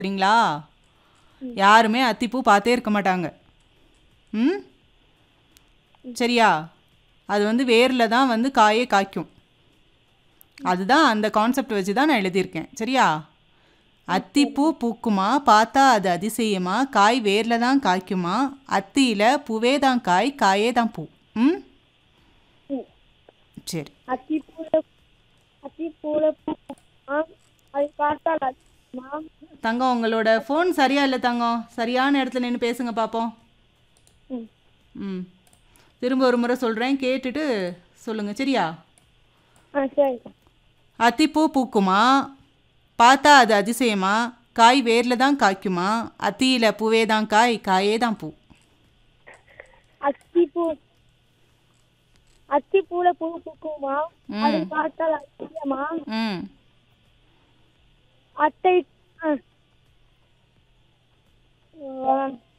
சரிங்களா யாருமே அத்திப்பூ பார்த்தே இருக்க மாட்டாங்க ம் சரியா அது வந்து வேரில் தான் வந்து காயே காய்க்கும் அதுதான் அந்த கான்செப்ட் வச்சு தான் நான் எழுதியிருக்கேன் சரியா அத்திப்பூ பூக்குமா பார்த்தா அது அதிசயமா காய் வேரில் தான் காய்க்குமா அத்தியில் பூவே தான் காய் காயே தான் பூ ம் ம். சரி அத்தி பூல அத்தி பூல பூக்குமா அதை பார்த்தால் அதிசயமா தங்கம் உங்களோட ஃபோன் சரியா இல்லை தங்கம் சரியான இடத்துல நின்று பேசுங்க பார்ப்போம் ம் ம் திரும்ப ஒரு முறை சொல்கிறேன் கேட்டுட்டு சொல்லுங்கள் சரியா ஆ சரிக்கா அத்திப்பூ பூக்குமா பார்த்தா அது அதிசயமா காய் வேரில் தான் காய்க்குமா அத்தியில் பூவே தான் காய் காயே தான் பூ அத்தி பூ அத்தி பூல பூ பூக்குமா ம். அதை பார்த்தால் அதிசயமா ம் அத்தை ஆ. ஆ.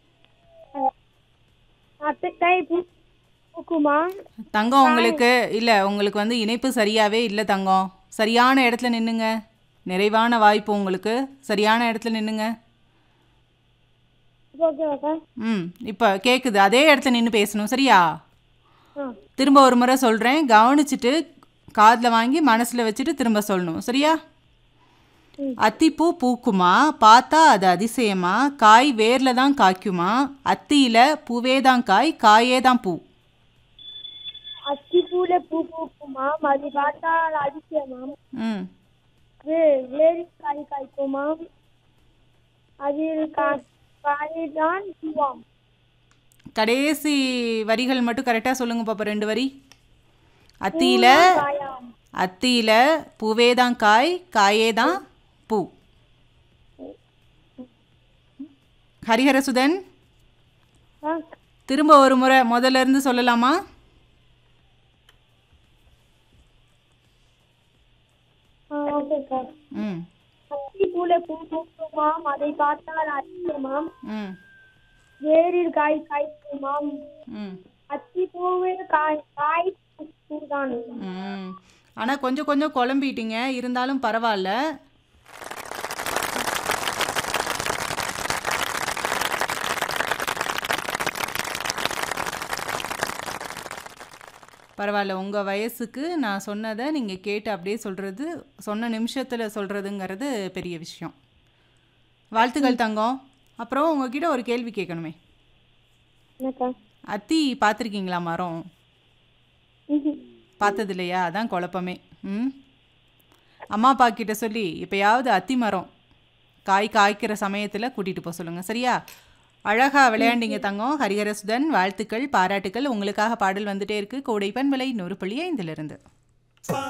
அத்தை கை பூ பூக்குமா தங்கம் உங்களுக்கு இல்லை உங்களுக்கு வந்து இணைப்பு சரியாகவே இல்லை தங்கம் சரியான இடத்துல நின்னுங்க நிறைவான வாய்ப்பு உங்களுக்கு சரியான இடத்துல நின்னுங்க ஓகேவாக்கா ம் இப்போ கேட்குது அதே இடத்துல நின்று பேசணும் சரியா ஆ திரும்ப ஒரு முறை சொல்கிறேன் கவனிச்சிட்டு காதில் வாங்கி மனசில் வச்சுட்டு திரும்ப சொல்லணும் சரியா ம். அத்திப்பூ பூக்குமா பார்த்தா அது அதிசயமா காய் வேரில் தான் காய்க்குமா அத்தியில் பூவே தான் காய் காயே தான் பூ அத்தி பூல பூ பூக்குமா அதை பார்த்தால் அதிசயமாம் ம் வே வேறு காய் காய்க்குமாம் அதில் கா- காய்தான் பூவாம் கடைசி வரிகள் மட்டும் கரெக்டாக சொல்லுங்க பாப்பா ரெண்டு வரி அத்தியில் காயாம் அத்தியில் பூவே தான் காய் காயே தான் பூ ஹரிஹரசுதன் ஆ திரும்ப ஒரு முறை முதல்ல இருந்து சொல்லலாமா ஆ, ஓகேக்கா ம் அத்தி பூல பூ பூக்குமாம் அதை பார்த்தால் அதிசயமாம் ம் வேரில் காய் காய்க்குமாம் ம் அத்தி பூவில் காய் காய் பூதான் ம் ஆனால் கொஞ்சம் கொஞ்சம் குழம்பிட்டீங்க இருந்தாலும் பரவாயில்ல பரவாயில்ல உங்கள் வயசுக்கு நான் சொன்னதை நீங்கள் கேட்டு அப்படியே சொல்கிறது சொன்ன நிமிஷத்தில் சொல்கிறதுங்கிறது பெரிய விஷயம் வாழ்த்துக்கள் தங்கம் அப்புறம் உங்ககிட்ட ஒரு கேள்வி கேட்கணுமே என்னக்கா அத்தி பார்த்துருக்கீங்களா மரம் ம்ஹும். பார்த்தது இல்லையா அதான் குழப்பமே ம் அம்மா அப்பா கிட்ட சொல்லி இப்போயாவது அத்தி மரம் காய் காய்க்கிற சமயத்தில் கூட்டிகிட்டு போக சொல்லுங்கள் சரியா அழகா விளையாண்டீங்க தங்கம் ஹரிஹரசுதன் வாழ்த்துக்கள் பாராட்டுக்கள் உங்களுக்காக பாடல் வந்துட்டே இருக்கு கோடை பண்பலை நூறு புள்ளி ஐந்திலிருந்து